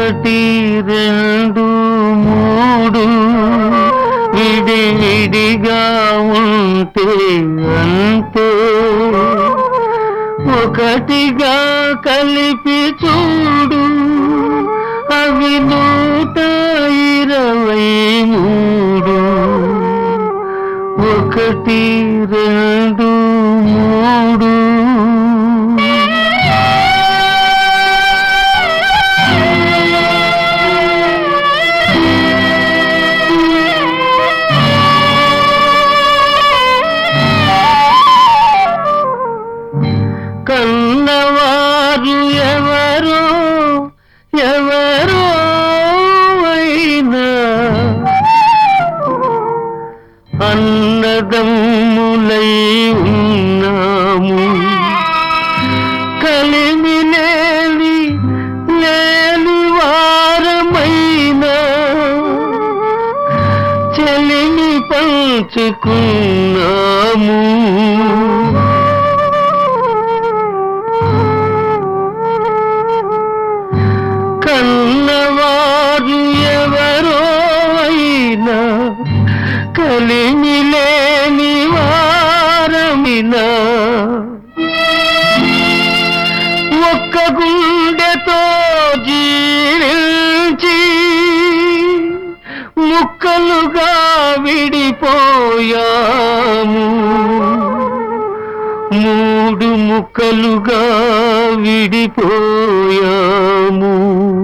ఒకటి రెండు మూడు విడి విడిగా ఉంటే అంతే ఒకటిగా కలిపి చూడు అవి నూట ఇరవై మూడు ఒకటి రెండు మూడు కన్నవారు ఎవరో ఎవరో అయినా అన్నదమ్ములై ఉన్నాము కలిమి లేని లేని వారమైనా చెలిమి పంచుకున్నాము కన్నవారు ఎవరో అయినా కలిమి లేని వారమినా ఒక్క గుండెతో జీవించి ముక్కలుగా విడిపోయాము మూడు ముక్కలుగా విడిపోయాము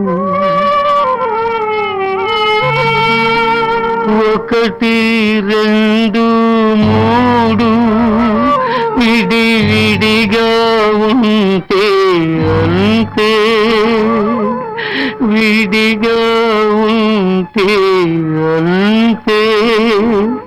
ఒకటి రెండు మూడు విడి విడిగా ఉంటే అంతే విడిగా ఉంటే అంతే